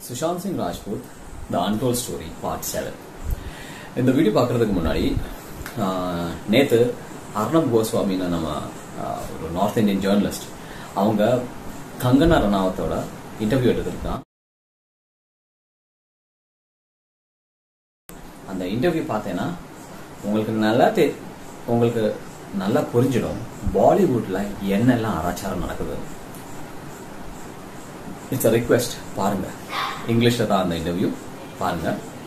Sushant Singh Rajput the untold story part seven இந்த video பார்க்கறதுக்கு முன்னாடி ஆஹ், நேத்து அர்ணப் கோஸ்வாமின்னு நம்ம ஆஹ், ஒரு நார்த் இந்தியன் ஜேர்னலிஸ்ட் அவங்க கங்கனா ரணாவத்தோட இன்டர்வியூ எடுத்திருக்கான் அந்த இன்டர்வியூ பார்த்தேன்னா உங்களுக்கு நல்லா தெ உங்களுக்கு நல்லா புரிஞ்சிடும் பாலிவுட்ல என்னெல்லாம் அராச்சாரம் நடக்குது இட்ஸ் அ ரிக்வெஸ்ட் பாருங்க இங்கிலீஷ்ல தான் அந்த இன்டர்வியூ பாருங்க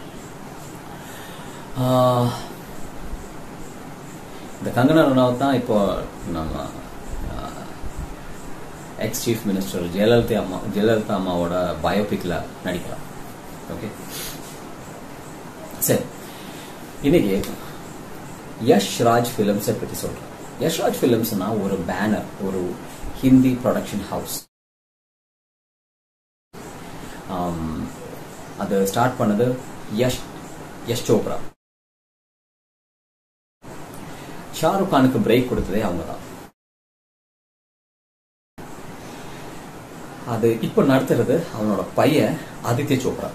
ஆஹ், இந்த கங்கனா ரனாவத் தான் இப்போ நம்ம எக்ஸ் சீஃப் மினிஸ்டர் ஜெயலலிதா அம்மா ஜெயலலிதா அம்மாவோட பயோபிக்ல நடிக்கிறார் ஓகே சரி இன்னைக்கு யஷ் ராஜ் ஃபிலிம்ஸை பற்றி சொல்றேன் யஷ் ராஜ் ஃபிலிம்ஸ்னா ஒரு பேனர் ஒரு ஹிந்தி ப்ரொடக்ஷன் ஹவுஸ் அது ஸ்டார்ட் பண்ணது யஷ் யஷ் சோப்ரா ஷாருக் கானுக்கு பிரேக் கொடுத்ததே அவங்க தான் அது இப்போ நடத்துறது அவனோட பையன் ஆதித்ய சோப்ரா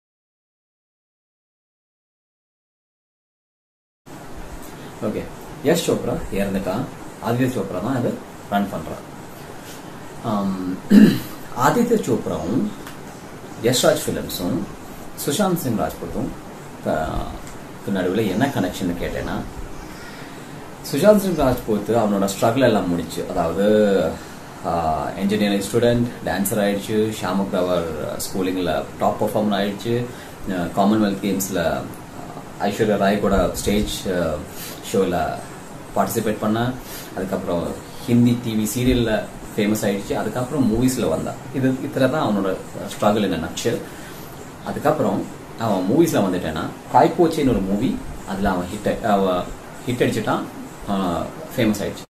ஓகே யஷ் சோப்ரா இறந்துட்டான் ஆதித்ய சோப்ரா தான் அது ரன் பண்றான் ஆம், ஆதித்ய சோப்ராவும் யஷ்ராஜ் ஃபிலிம்ஸும் சுஷாந்த் சிங் ராஜ்புத்தும் நடுவில் என்ன கனெக்ஷன் கேட்டேன்னா சுஷாந்த் சிங் ராஜ்பூத் அவனோட ஸ்ட்ரகிள் எல்லாம் முடிச்சு அதாவது இன்ஜினியரிங் ஸ்டூடெண்ட் டான்சர் ஆயிடுச்சு ஷாமுக் அவர் ஸ்கூலிங்கில் டாப் பர்ஃபார்மர் ஆயிடுச்சு காமன்வெல்த் கேம்ஸில் ஐஸ்வர்யா ராய் கூட ஸ்டேஜ் ஷோவில் பார்ட்டிசிபேட் பண்ண அதுக்கப்புறம் ஹிந்தி டிவி சீரியலில் ஃபேமஸ் ஆயிடுச்சு அதுக்கப்புறம் மூவிஸில் வந்தான் இது இதில் தான் அவனோட ஸ்ட்ரகிள் என்ன நச்சு அதுக்கப்புறம் அவன் மூவிஸில் வந்துட்டேன்னா காய்போச்சின்னு ஒரு மூவி அதில் அவன் ஹிட் அவன் ஹிட் அடிச்சுட்டான் ஃபேமஸ் ஆயிடுச்சு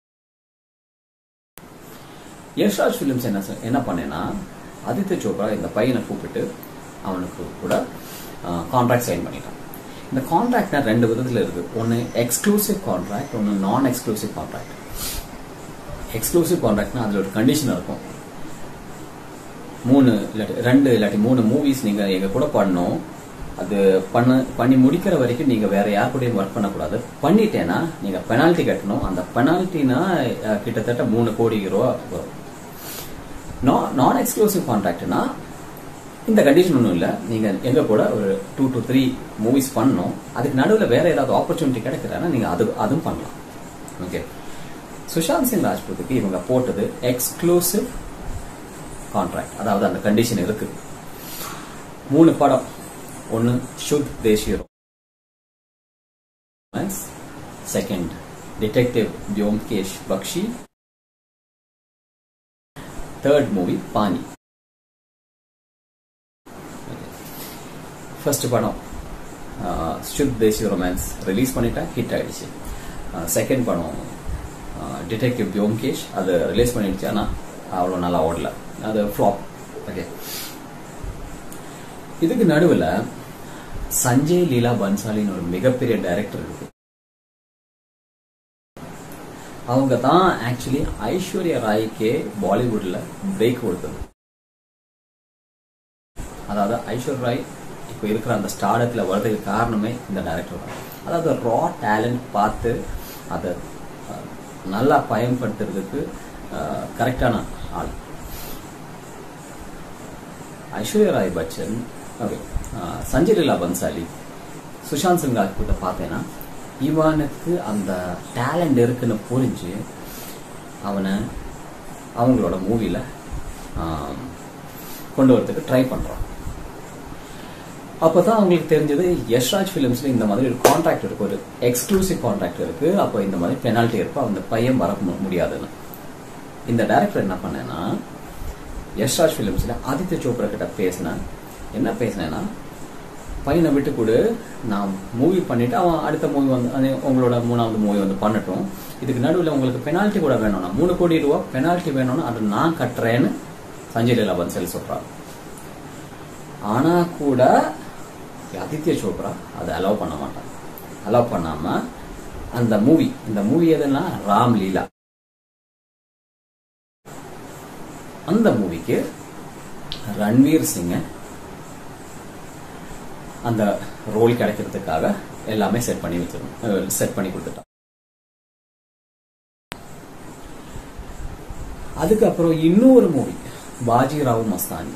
யஷ்ராஜ் ஃபிலிம்ஸ் என்ன சொ- என்ன பண்ணேன்னா ஆதித்ய சோப்ரா இந்த பையனை கூப்பிட்டு அவனுக்கு கூட கான்ட்ராக்ட் சைன் பண்ணிட்டான் இந்த கான்ட்ராக்ட்னா ரெண்டு விதத்தில் இருக்கு ஒன்று எக்ஸ்க்ளூசிவ் கான்ட்ராக்ட் ஒன்று நான் எக்ஸ்க்ளூசிவ் கான்ட்ராக்ட் எக்ஸ்க்ளூசிவ் கான்ட்ராக்ட்னா அதில் ஒரு கண்டிஷன் இருக்கும் மூணு இல்லாட்டி ரெண்டு இல்லாட்டி மூணு மூவிஸ் நீங்க எங்க கூட பண்ணணும் அது பண்ண பண்ணி முடிக்கிற வரைக்கும் நீங்க வேற யார் கூடயும் ஒர்க் பண்ணக்கூடாது பண்ணிட்டேன்னா நீங்க பெனால்ட்டி கட்டணும் அந்த பெனால்ட்டினா கிட்டத்தட்ட மூணு கோடி ரூபா வரும் நான் எக்ஸ்க்ளூசிவ் கான்ட்ராக்ட்னா இந்த கண்டிஷன் ஒன்றும் இல்லை நீங்க எங்க கூட ஒரு டூ டு த்ரீ மூவிஸ் பண்ணணும் அதுக்கு நடுவில் வேற ஏதாவது ஆப்பர்ச்சுனிட்டி கிடைக்குதுன்னா நீங்க அது அதுவும் பண்ணலாம் ஓகே சுஷாந்த் சிங் ராஜ்புத்துக்கு இவங்க போட்டது எக்ஸ்க்ளூசிவ் கான்ட்ராக்ட் அதாவது அந்த கண்டிஷன் இருக்கு மூணு படம் ஒன்னு Shuddh Desi romance second detective Byomkesh Bakshi third movie Paani first படம் சுத் தேசிய ரொமான்ஸ் ரிலீஸ் பண்ணிட்டேன் ஹிட் ஆயிடுச்சு செகண்ட் படம் டிடெக்டிவ் வியோம்கேஷ் அது ரிலீஸ் பண்ணிடுச்சு ஆனால் அவ்வளோ நல்லா ஓடல அது ஃப்ளாப் ஓகே இதுக்கு நடுவில் சஞ்சய் லீலா பன்சாலின்னு ஒரு மிகப்பெரிய டைரக்டர் இருக்கு அவங்க தான் ஆக்சுவலி ஐஸ்வர்யா ராய்க்கே பாலிவுட்ல பிரேக் கொடுத்தது அதாவது ஐஸ்வர்யா ராய் இப்போ இருக்கிற அந்த ஸ்டார்டத்தில் வர்றதுக்கு காரணமே இந்த டைரக்டர் தான் அதாவது ரா டேலண்ட் பார்த்து அதை அஹ், நல்லா பயன்படுத்துறதுக்கு கரெக்டான ஆள் ஐஸ்வர்யா ராய் பச்சன் ஓகே சஞ்சய் லீலா பன்சாலி சுஷாந்த் சிங் ராஜ்பூட்டை பார்த்தேன்னா இவனுக்கு அந்த டேலண்ட் இருக்குன்னு புரிஞ்சு அவனை அவங்களோட மூவியில் கொண்டு வரதுக்கு ட்ரை பண்ணுறான் அப்போ தான் அவங்களுக்கு தெரிஞ்சது யஷ்ராஜ் ஃபிலிம்ஸில் இந்த மாதிரி ஒரு கான்ட்ராக்ட் இருக்கு ஒரு எக்ஸ்க்ளூசிவ் கான்ட்ராக்ட் இருக்கு அப்போ இந்த மாதிரி பெனால்ட்டி இருப்போ அந்த பையன் வர மு- முடியாதுன்னு இந்த டைரக்டர் என்ன பண்ணேன்னா யஷ்ராஜ் ஃபிலிம்ஸில் ஆதித்ய சோப்ரா கிட்ட பேசினேன் என்ன பேசினேன்னா பையனை விட்டு கொடு நான் மூவி பண்ணிட்டு அவன் அடுத்த மூவி வந்து அது உங்களோட மூணாவது மூவி வந்து பண்ணட்டும் இதுக்கு நடுவில் உங்களுக்கு பெனால்ட்டி கூட வேணும்னா மூணு கோடி ரூபா பெனால்ட்டி வேணும்னா அது நான் கட்டுறேன்னு சஞ்சய் லீலா பன்சல் சொல்றான் ஆனா கூட ஆதித்ய சோப்ரா அதை அலோவ் பண்ண மாட்டான் அலோவ் பண்ணாம அந்த மூவி இந்த மூவி எதுன்னா ராம் லீலா அந்த மூவிக்கு ரன்வீர் சிங்கை அந்த ரோல் கிடைக்கிறதுக்காக எல்லாமே செட் பண்ணி வச்சிருந்தோம் செட் பண்ணி கொடுத்துட்டான் அதுக்கப்புறம் இன்னொரு மூவி பாஜிராவ் மஸ்தானி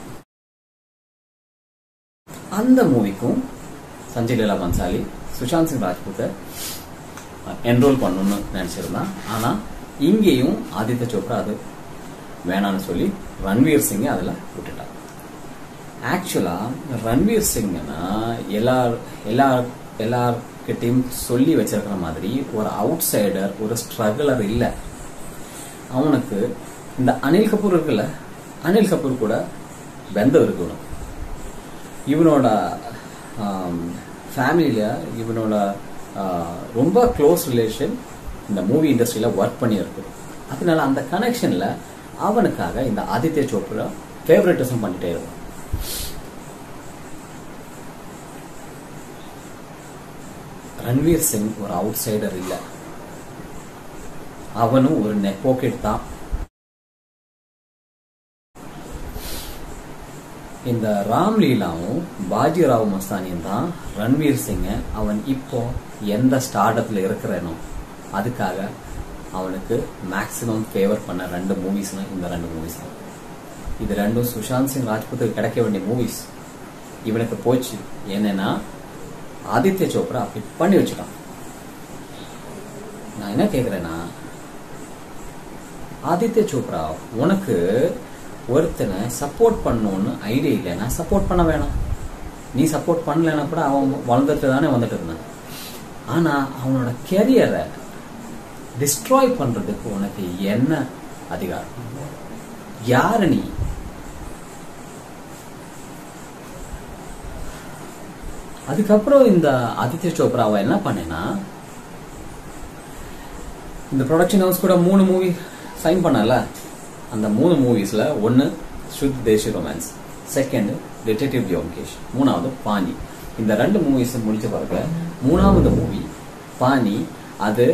அந்த மூவிக்கும் சஞ்சய் லீலா பன்சாலி சுஷாந்த் சிங் ராஜ்பூத்தை என்ரோல் பண்ணணும்னு நினைச்சிருந்தான் ஆனா இங்கேயும் ஆதித்ய சோப்ரா அது வேணாம்னு சொல்லி ரன்வீர் சிங்கை அதுல விட்டுட்டான் ஆக்சுவலா ரன்வீர் சிங்னா எல்லா எல்லா எல்லார்கிட்டையும் சொல்லி வச்சிருக்கிற மாதிரி ஒரு அவுட் சைடர் ஒரு ஸ்ட்ரகிளர் இல்லை அவனுக்கு இந்த அனில் கபூர் இருக்குல்ல அனில் கபூர் கூட பந்தம் இருக்கணும் இவனோட ஃபேமிலியில் இவனோட ரொம்ப க்ளோஸ் ரிலேஷன் இந்த மூவி இண்டஸ்ட்ரியில் ஒர்க் பண்ணியிருக்கு அதனால அந்த கனெக்ஷனில் அவனுக்காக இந்த ஆதித்ய சோப்ரா ஃபேவரட்டிசம் பண்ணிட்டே இருக்கும் ரன்வீர் சிங் ஒரு அவுட் சைடர் இல்லை அவனும் ஒரு நெக் பாக்கெட் தான் இந்த ராம்லீலாவும் பாஜிராவ் மஸ்தானியும் தான் ரன்வீர் சிங்கை அவன் இப்போ எந்த ஸ்டார்டப்ல இருக்கிறனோ அதுக்காக அவனுக்கு மேக்சிமம் ஃபேவர் பண்ண ரெண்டு மூவிஸ்னா இந்த ரெண்டு மூவிஸ் தான் இது ரெண்டும் சுஷாந்த் சிங் ராஜ்புத்துக்கு கிடைக்க வேண்டிய மூவிஸ் இவனுக்கு போச்சு என்னன்னா ஆதித்ய சோப்ரா அப்படி பண்ணி வச்சுட்டான் நான் என்ன கேக்குறேன்னா ஆதித்ய சோப்ரா உனக்கு ஒருத்தனை சப்போர்ட் பண்ணணும்னு ஐடியா இல்லைன்னா சப்போர்ட் பண்ண வேணாம் நீ சப்போர்ட் பண்ணலைன்னா கூட அவன் வளர்ந்துட்டு தானே வந்துட்டு இருந்தான் ஆனா அவனோட கெரியரை டிஸ்ட்ராய் பண்றதுக்கு உனக்கு என்ன அதிகாரம் யாரு நீ அதுக்கப்புறம் இந்த ஆதித்ய சோப்ராவை என்ன பண்ணேன்னா இந்த ப்ரொடக்ஷன் ஹவுஸ் கூட மூணு மூவி சைன் பண்ணல அந்த மூணு மூவிஸ்ல ஒன்னு Shuddh Desi romance second detective Byomkesh மூணாவது பானி இந்த ரெண்டு மூவிஸ் முடிச்ச பிறகு மூணாவது மூவி பானி அது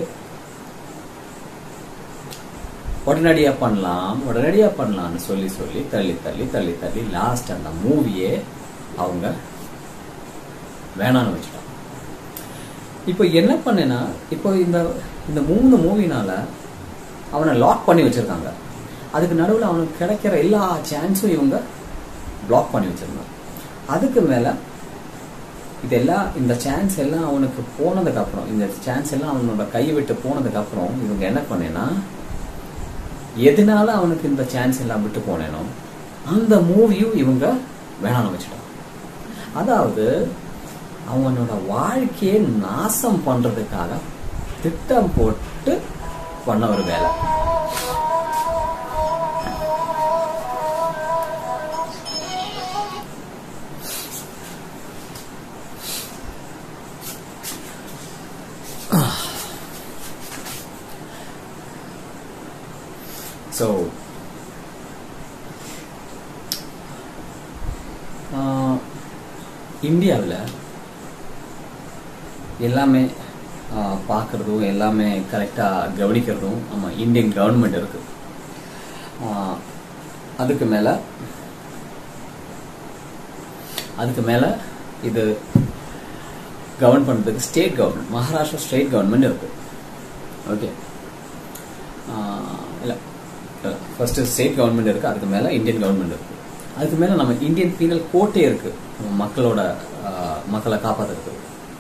உடனடியா பண்ணலாம் உடனடியா பண்ணலாம்னு சொல்லி சொல்லி தள்ளி தள்ளி தள்ளி தள்ளி லாஸ்ட் அந்த மூவியே அவங்க வேணான்னு வச்சுட்டான் இப்போ என்ன பண்ணேன்னா இப்போ இந்த இந்த மூணு மூவினால அவனை லாக் பண்ணி வச்சிருக்காங்க அதுக்கு நடுவில் அவனுக்கு கிடைக்கிற எல்லா சான்ஸும் இவங்க பிளாக் பண்ணி வச்சிருந்தாங்க அதுக்கு மேல இதெல்லாம் இந்த சான்ஸ் எல்லாம் அவனுக்கு போனதுக்கு அப்புறம் இந்த சான்ஸ் எல்லாம் அவனோட கை விட்டு போனதுக்கு அப்புறம் இவங்க என்ன பண்ணேன்னா எதனால அவனுக்கு இந்த சான்ஸ் எல்லாம் விட்டு போனேனோ அந்த மூவியும் இவங்க வேணாம்னு வச்சுட்டான் அதாவது அவனோட வாழ்க்கையை நாசம் பண்றதுக்காக திட்டம் போட்டு பண்ண ஒரு வேலை ஸோ இந்தியாவில் எல்லாமே பார்க்குறதும் எல்லாமே கரெக்டாக கவனிக்கிறதும் நம்ம இந்தியன் கவர்மெண்ட் இருக்கு அதுக்கு மேலே அதுக்கு மேலே இது கவர்ன் பண்ணுறதுக்கு state government Maharashtra state government இருக்கு ஓகே இல்லை ஃபர்ஸ்ட் ஸ்டேட் கவர்மெண்ட் இருக்கு அதுக்கு மேலே இந்தியன் கவர்மெண்ட் இருக்கு அதுக்கு மேலே நம்ம இந்தியன் பீனல் கோர்ட்டே இருக்கு நம்ம மக்களோட மக்களை காப்பாற்றுறதுக்கு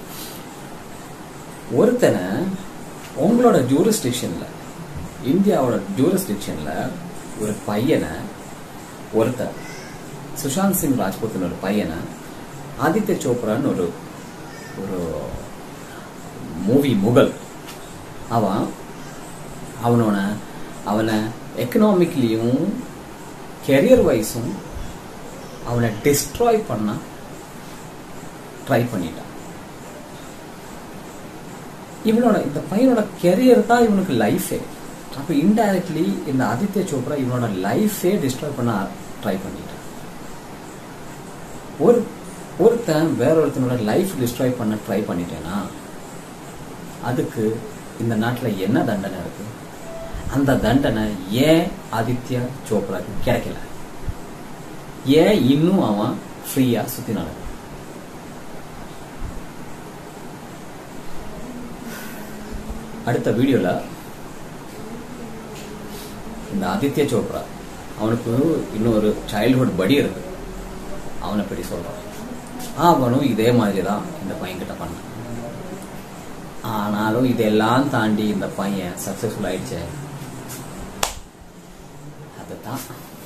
ஒருத்தனை உங்களோட ஜூரிஸ்டிக்ஷன்ல இந்தியாவோட ஜூரிஸ்டிக்ஷன்ல ஒரு பையனை ஒருத்தர் சுஷாந்த் சிங் ராஜ்புத்னு ஒரு பையனை ஆதித்ய சோப்ரான்னு ஒரு ஒரு மூவி முகல் அவன் அவனோட அவனை எக்கனாமிக்லியும் கெரியர் வைஸும் அவனை டிஸ்ட்ராய் பண்ண ட்ரை பண்ணிட்டான் இவனோட இந்த பையனோட கெரியர் தான் இவனுக்கு லைஃபே அப்போ இன்டைரக்ட்லி இந்த ஆதித்ய சோப்ரா இவனோட லைஃபே டிஸ்ட்ராய் பண்ண ட்ரை பண்ணிட்டான் ஒரு ஒருத்தன் வேற ஒருத்தனோட லைஃப் டிஸ்ட்ராய் பண்ண ட்ரை பண்ணிட்டேன்னா அதுக்கு இந்த நாட்டில் என்ன தண்டனை இருக்கு அந்த தண்டனை ஏன் ஆதித்ய சோப்ராக்கு கிடைக்கல ஏன் இன்னும் அவன் ஃப்ரீயா சுத்தி நடக்கும் அடுத்த வீடியோல இந்த ஆதித்ய சோப்ரா அவனுக்கு இன்னொரு சைல்ட்ஹுட் படி இருக்கு அவனை பற்றி சொல்றான் அவனும் இதே மாதிரி தான் இந்த பையன்கிட்ட பண்ணான் ஆனாலும் இதெல்லாம் தாண்டி இந்த பையன் சக்சஸ்ஃபுல் ஆயிடுச்சு அதுதான்